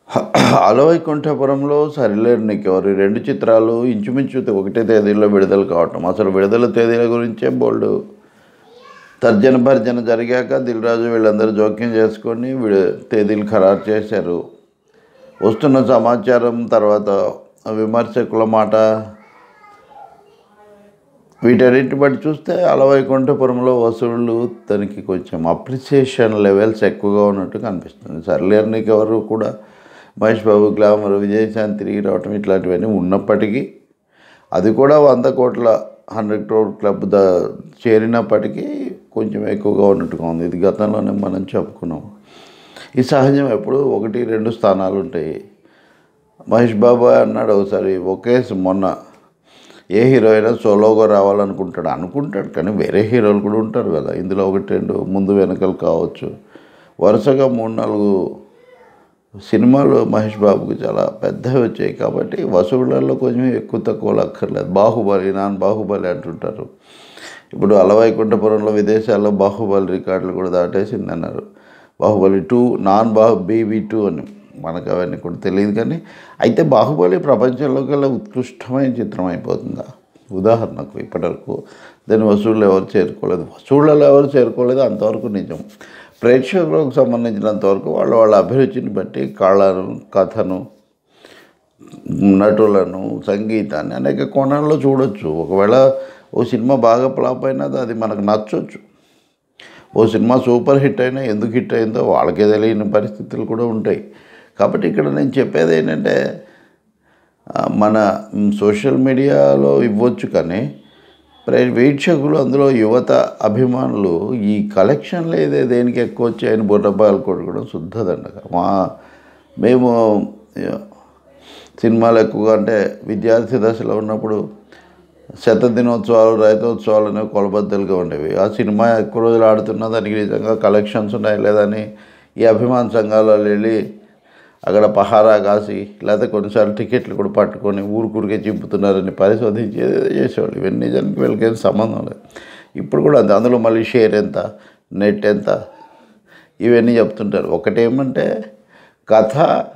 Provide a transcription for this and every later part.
అలవైకుంఠపురంలో సరిలేరు నీకెవరు ఈ రెండు చిత్రాలు ఇంచుమించు ఒకటే తేదీలో విడుదల కావటం అసలు విడుదల తేదీల గురించే బోల్డ్ తర్జన భర్జన జరిగాక దిల్రాజు వీళ్ళందరూ జోక్యం చేసుకొని విడు తేదీలు ఖరారు చేశారు వస్తున్న సమాచారం తర్వాత విమర్శకుల మాట వీటన్నిటి బట్టి చూస్తే అలవైకుంఠపురంలో వసూళ్ళు దానికి కొంచెం అప్రిసియేషన్ లెవెల్స్ ఎక్కువగా ఉన్నట్టు కనిపిస్తుంది సర్లేరు నీకు ఎవరు కూడా మహేష్ బాబు గ్లామర్ విజయశాంతి తిరిగి రావటం ఇట్లాంటివన్నీ ఉన్నప్పటికీ అది కూడా వంద కోట్ల హండ్రెడ్ క్రోర్ క్లబ్ ద చేరినప్పటికీ కొంచెం ఎక్కువగా ఉన్నట్టుగా ఉంది ఇది గతంలోనే మనం చెప్పుకున్నాం ఈ సహజం ఎప్పుడు ఒకటి రెండు స్థానాలు ఉంటాయి మహేష్ బాబు అన్నాడు ఒకసారి ఒకే మొన్న ఏ హీరో అయినా సోలోగా రావాలనుకుంటాడు అనుకుంటాడు కానీ వేరే హీరోలు కూడా ఉంటారు కదా ఇందులో ఒకటి రెండు ముందు వెనకలు కావచ్చు వరుసగా మూడు నాలుగు సినిమాలు మహేష్ బాబుకి చాలా పెద్దవి వచ్చాయి కాబట్టి వసూళ్లలో కొంచెం ఎక్కువ తక్కువ అక్కర్లేదు బాహుబలి నాన్ బాహుబలి అంటుంటారు ఇప్పుడు అలవైకుంఠపురంలో విదేశాల్లో బాహుబలి రికార్డులు కూడా దాటేసింది అన్నారు Baahubali two non Baahubali two అని మనకు అవన్నీ కూడా తెలియదు కానీ అయితే బాహుబలి ప్రపంచంలో కల్లా ఉత్కృష్టమైన చిత్రం అయిపోతుందా ఉదాహరణకు ఇప్పటివరకు దాని వసూళ్ళు ఎవరు చేరుకోలేదు వసూళ్ళలో ఎవరు చేరుకోలేదు అంతవరకు నిజం ప్రేక్షకులకు సంబంధించినంతవరకు వాళ్ళ వాళ్ళ అభిరుచిని బట్టి కళను కథను నటులను సంగీతాన్ని అనేక కోణాల్లో చూడొచ్చు ఒకవేళ ఓ సినిమా బాగా ఫ్లాప్ అయినా అది మనకు నచ్చొచ్చు ఓ సినిమా సూపర్ హిట్ అయినా ఎందుకు హిట్ అయిందో వాళ్ళకే తెలియని పరిస్థితులు కూడా ఉంటాయి కాబట్టి ఇక్కడ నేను చెప్పేది ఏంటంటే ఆ, మన మ్, సోషల్ మీడియాలో ఇవ్వచ్చు కానీ ప్రే- వీక్షకులు అందులో యువత అభిమానులు ఈ కలెక్షన్లు ఏదే దేనికి ఎక్కువ వచ్చాయని బుర్రబాలు కొట్టుకోవడం శుద్ధ దండగ మా మేము ఆ, సినిమాలు ఎక్కువగా అంటే విద్యార్థి దశలో ఉన్నప్పుడు శత దినోత్సవాలు రైతోత్సవాలు అనేవి కొలబద్దలుగా ఉండేవి ఆ సినిమా ఎక్కువ రోజులు ఆడుతున్నా దానికి నిజంగా కలెక్షన్స్ ఉన్నాయి లేదని ఈ అభిమాన సంఘాలలో వెళ్ళి అక్కడ పహారా కాసి లేకపోతే కొన్నిసార్లు టికెట్లు కూడా పట్టుకొని ఊరుకూరికే చింపుతున్నారని పరిశోధించి ఏదేదో చేసేవాళ్ళు ఇవన్నీ నిజానికి వీళ్ళకి ఏం సంబంధం లేదు ఇప్పుడు కూడా అంతే అందులో మళ్ళీ షేర్ ఎంత నెట్ ఎంత ఇవన్నీ చెప్తుంటారు ఒకటేమంటే కథ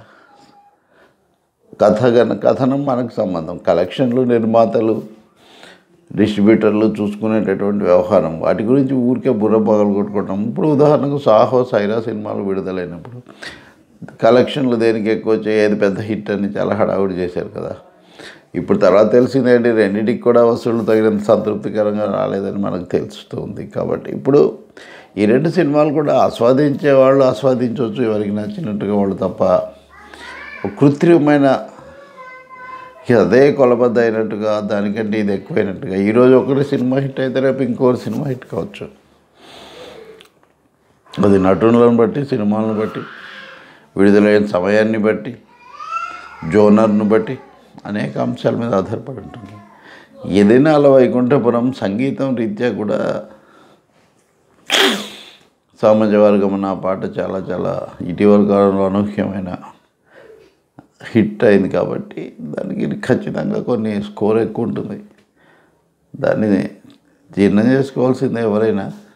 కథ గన కథనం మనకు సంబంధం కలెక్షన్లు నిర్మాతలు డిస్ట్రిబ్యూటర్లు చూసుకునేటటువంటి వ్యవహారం వాటి గురించి ఊరికే బుర్ర పగలు కొట్టుకోవటం ఇప్పుడు ఉదాహరణకు సాహో సైరా సినిమాలు విడుదలైనప్పుడు కలెక్షన్లు దేనికి ఎక్కువ వచ్చాయి ఏది పెద్ద హిట్ అని చాలా హడావుడి చేశారు కదా ఇప్పుడు తర్వాత తెలిసిందేంటి రెండింటికి కూడా వసూళ్ళు తగినంత సంతృప్తికరంగా రాలేదని మనకు తెలుస్తుంది కాబట్టి ఇప్పుడు ఈ రెండు సినిమాలు కూడా ఆస్వాదించే వాళ్ళు ఆస్వాదించవచ్చు ఎవరికి నచ్చినట్టుగా వాళ్ళు తప్ప ఒక కృత్రిమమైన ఇక అదే కొలబద్ద అయినట్టుగా దానికంటే ఇది ఎక్కువైనట్టుగా ఈరోజు ఒకటి సినిమా హిట్ అయితే రేపు ఇంకోటి సినిమా హిట్ కావచ్చు అది నటులను బట్టి సినిమాలను బట్టి విడుదలైన సమయాన్ని బట్టి జోనర్ను బట్టి అనేక అంశాల మీద ఆధారపడి ఉంటుంది ఏదైనా అలా వైకుంఠపురం సంగీతం రీత్యా కూడా సామాజ వర్గం నా పాట చాలా చాలా ఇటీవల కాలంలో అనూహ్యమైన హిట్ అయింది కాబట్టి దానికి ఖచ్చితంగా కొన్ని స్కోర్ ఎక్కువ ఉంటుంది దాన్ని జీర్ణం చేసుకోవాల్సిందే ఎవరైనా